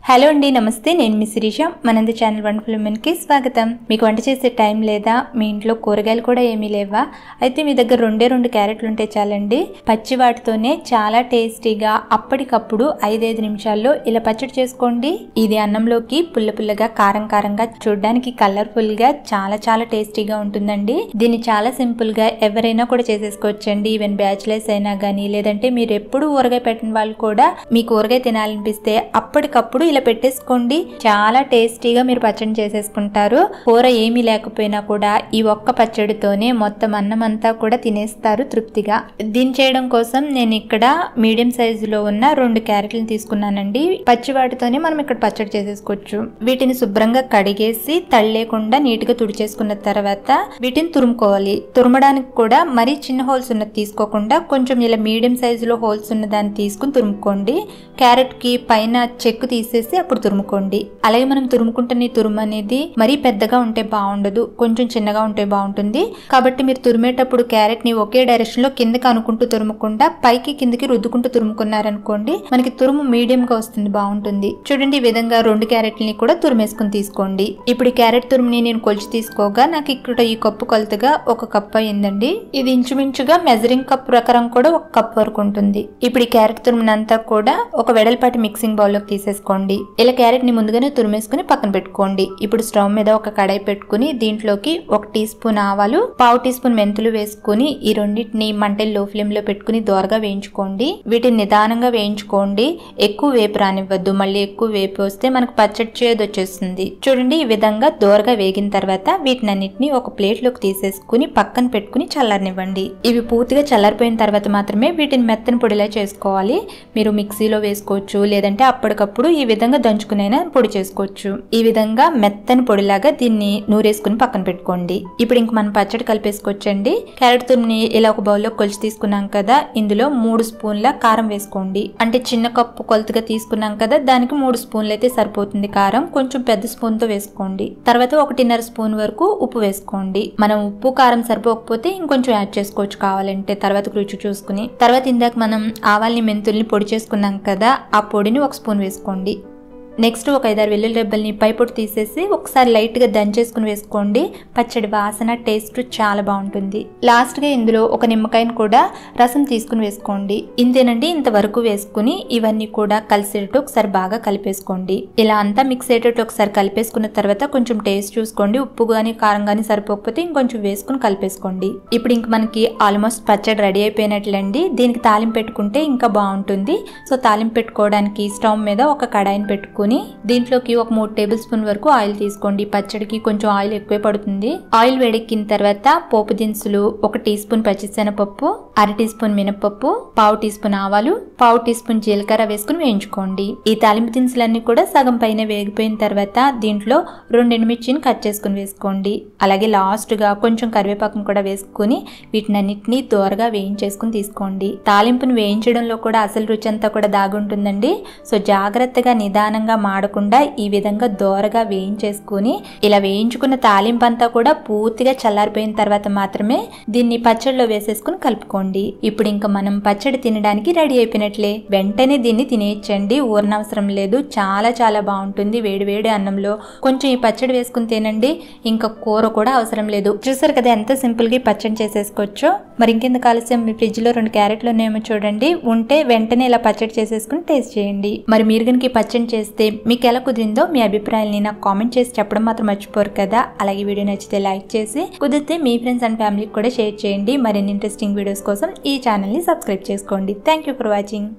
hello అండి నమస్తే నేను మీ శిరీష మనంది ఛానల్ వండర్ఫుల్ ఉమెన్కి స్వాగతం మీకు వంట చేసే టైం లేదా మీ ఇంట్లో కూరగాయలు కూడా ఏమీ లేవా అయితే మీ దగ్గర రెండే రెండు క్యారెట్లు ఉంటే చాలండి పచ్చి వాటితోనే చాలా టేస్టీగా అప్పటికప్పుడు ఐదైదు నిమిషాల్లో ఇలా పచ్చడి చేసుకోండి ఇది అన్నంలోకి పుల్ల పుల్లగా కారం కారంగా చూడడానికి కలర్ఫుల్ గా చాలా చాలా టేస్టీగా ఉంటుందండి దీన్ని చాలా సింపుల్ గా ఎవరైనా కూడా చేసేసుకోవచ్చండి ఈవెన్ బ్యాచిలర్స్ అయినా కానీ లేదంటే మీరు ఎప్పుడు ఊరగాయ పెట్టిన వాళ్ళు కూడా మీకు ఊరగాయ తినాలనిపిస్తే అప్పటికప్పుడు ఇలా పెట్టేసుకోండి చాలా టేస్టీగా మీరు పచ్చడి చేసేసుకుంటారు కూర ఏమీ లేకపోయినా కూడా ఈ ఒక్క పచ్చడితోనే మొత్తం అన్నం అంతా కూడా తినేస్తారు తృప్తిగా దీన్ని చేయడం కోసం నేను ఇక్కడ మీడియం సైజులో ఉన్న రెండు క్యారెట్లను తీసుకున్నానండి పచ్చి వాటితోనే మనం ఇక్కడ పచ్చడి చేసేసుకోవచ్చు వీటిని శుభ్రంగా కడిగేసి తడి లేకుండా నీట్ గా తుడిచేసుకున్న తర్వాత వీటిని తురుముకోవాలి తురమడానికి కూడా మరీ చిన్న హోల్స్ ఉన్నది తీసుకోకుండా కొంచెం ఇలా మీడియం సైజులో హోల్స్ ఉన్న దాన్ని తీసుకుని తురుముకోండి క్యారెట్ కి పైన చెక్కు తీసేసి అప్పుడు తురుముకోండి అలాగే మనం తురుముకుంటున్న ఈ తురుము అనేది మరీ పెద్దగా ఉంటే బాగుండదు కొంచెం చిన్నగా ఉంటే బాగుంటుంది కాబట్టి మీరు తురిమేటప్పుడు క్యారెట్ ని ఒకే డైరెక్షన్ లో కిందకి అనుకుంటూ తురుముకుండా పైకి కిందకి రుద్దుకుంటూ తురుముకున్నారనుకోండి మనకి తురుము మీడియం గా వస్తుంది బాగుంటుంది చూడండి ఈ విధంగా రెండు క్యారెట్లని కూడా తురిమేసుకుని తీసుకోండి ఇప్పుడు ఈ క్యారెట్ తురుముని నేను కొలిచి తీసుకోగా నాకు ఇక్కడ ఈ కప్పు కొలతగా ఒక కప్ అయిందండి ఇది ఇంచుమించుగా మెజరింగ్ కప్ ప్రకారం కూడా ఒక కప్ వరకు ఉంటుంది ఇప్పుడు ఈ క్యారెట్ తురుమునంతా కూడా ఒక వెడల్పాటి మిక్సింగ్ బౌల్ లోకి తీసేసుకోండి ఇలా క్యారెట్ ని ముందుగానే తురిమేసుకుని పక్కన పెట్టుకోండి ఇప్పుడు స్టవ్ మీద ఒక కడాయి పెట్టుకుని దీంట్లోకి ఒక టీ స్పూన్ ఆవాలు పావు టీ స్పూన్ మెంతులు వేసుకుని ఈ రెండింటిని మంటలు లో ఫ్లేమ్ లో పెట్టుకుని దోరగా వేయించుకోండి వీటిని నిదానంగా వేయించుకోండి ఎక్కువ వేపు రానివ్వద్దు మళ్ళీ ఎక్కువ వేపు వస్తే మనకు పచ్చడి చేదు వచ్చేస్తుంది చూడండి ఈ విధంగా దోరగా వేగిన తర్వాత వీటినన్నిటిని ఒక ప్లేట్ లోకి తీసేసుకుని పక్కన పెట్టుకుని చల్లారనివ్వండి ఇవి పూర్తిగా చల్లారిపోయిన తర్వాత మాత్రమే వీటిని మెత్తని పొడిలా చేసుకోవాలి మీరు మిక్సీలో వేసుకోవచ్చు లేదంటే అప్పటికప్పుడు ఈ విధంగా దంచుకునైనా పొడి చేసుకోవచ్చు ఈ విధంగా మెత్తని పొడిలాగా దీన్ని నూరేసుకుని పక్కన పెట్టుకోండి ఇప్పుడు ఇంక మనం పచ్చడి కలిపేసుకోవచ్చండి క్యారెట్ తురుముని ఇలా ఒక బౌల్లో కొలిచి తీసుకున్నాం కదా ఇందులో మూడు స్పూన్ల కారం వేసుకోండి అంటే చిన్న కప్పు కొలతగా తీసుకున్నాం కదా దానికి మూడు స్పూన్లు అయితే సరిపోతుంది కారం కొంచెం పెద్ద స్పూన్ తో వేసుకోండి తర్వాత ఒకటిన్నర స్పూన్ వరకు ఉప్పు వేసుకోండి మనం ఉప్పు కారం సరిపోకపోతే ఇంకొంచెం యాడ్ చేసుకోవచ్చు కావాలంటే తర్వాత రుచి చూసుకుని తర్వాత ఇందాక మనం ఆవాల్ని మెంతుల్ని పొడి చేసుకున్నాం కదా ఆ పొడిని ఒక స్పూన్ వేసుకోండి నెక్స్ట్ ఒక ఐదారు వెల్లుల్లి రెబ్బల్ని పైపొట్టు తీసేసి ఒకసారి లైట్గా దంచేసుకుని వేసుకోండి పచ్చడి వాసన టేస్ట్ చాలా బాగుంటుంది లాస్ట్గా ఇందులో ఒక నిమ్మకాయను కూడా రసం తీసుకుని వేసుకోండి ఇంతేనండి ఇంతవరకు వేసుకుని ఇవన్నీ కూడా కలిసేటట్టు ఒకసారి బాగా కలిపేసుకోండి ఇలా అంతా మిక్స్ అయ్యేటట్టు ఒకసారి కలిపేసుకున్న తర్వాత కొంచెం టేస్ట్ చూసుకోండి ఉప్పు కానీ కారం కానీ సరిపోకపోతే ఇంకొంచెం వేసుకుని కలిపేసుకోండి ఇప్పుడు ఇంక మనకి ఆల్మోస్ట్ పచ్చడి రెడీ అయిపోయినట్లండి దీనికి తాలింపు పెట్టుకుంటే ఇంకా బాగుంటుంది సో తాలింపు పెట్టుకోవడానికి స్టవ్ మీద ఒక కడాయిని పెట్టుకుని దీంట్లోకి ఒక మూడు టేబుల్ స్పూన్ వరకు ఆయిల్ తీసుకోండి పచ్చడికి కొంచెం ఆయిల్ ఎక్కువే పడుతుంది ఆయిల్ వేడెక్కిన తర్వాత పోపు దినుసులు ఒక టీ స్పూన్ పచ్చిశనగపప్పు అర టీ స్పూన్ మినపప్పు పావు టీ స్పూన్ ఆవాలు పావు టీ స్పూన్ జీలకర్ర వేసుకుని వేయించుకోండి ఈ తాలింపు దినుసులన్నీ కూడా సగం పైన వేగిపోయిన తర్వాత దీంట్లో రెండు ఎండుమిర్చిని కట్ చేసుకుని వేసుకోండి అలాగే లాస్ట్ గా కొంచెం కరివేపాకును కూడా వేసుకుని వీటినన్నిటిని దోరగా వేయించేసుకుని తీసుకోండి తాలింపును వేయించడంలో కూడా అసలు రుచి అంతా కూడా దాగుంటుందండి సో జాగ్రత్తగా నిదానంగా మాడకుండా ఈ విధంగా దోరగా వేయించేసుకుని ఇలా వేయించుకున్న తాలింపు అంతా కూడా పూర్తిగా చల్లారిపోయిన తర్వాత మాత్రమే దీన్ని పచ్చడిలో వేసేసుకుని కలుపుకోండి ఇప్పుడు ఇంకా మనం పచ్చడి తినడానికి రెడీ అయిపోయినట్లే వెంటనే దీన్ని తినేయచ్చండి ఊరనవసరం లేదు చాలా చాలా బాగుంటుంది వేడి వేడి అన్నంలో కొంచెం ఈ పచ్చడి వేసుకుని తినండి ఇంకా కూర కూడా అవసరం లేదు చూసారు కదా ఎంత సింపుల్ గా ఈ పచ్చడి చేసేసుకోవచ్చో మరి ఇంకెందుకు ఆలస్యం మీ ఫ్రిడ్జ్ లో రెండు క్యారెట్లు ఉన్నాయేమో చూడండి ఉంటే వెంటనే ఇలా పచ్చడి చేసేసుకుని టేస్ట్ చేయండి మరి మీరు కనుక ఈ పచ్చడి చేస్తే మీకు ఎలా కుదిరిందో మీ అభిప్రాయాన్ని నాకు కామెంట్ చేసి చెప్పడం మాత్రం మర్చిపోరు కదా అలాగే వీడియో నచ్చితే లైక్ చేసి కుదిరితే మీ ఫ్రెండ్స్ అండ్ ఫ్యామిలీకి కూడా షేర్ చేయండి మరిన్ని ఇంట్రెస్టింగ్ వీడియోస్ కోసం ఈ ఛానల్ని సబ్స్క్రైబ్ చేసుకోండి థ్యాంక్ యూ ఫర్ వాచింగ్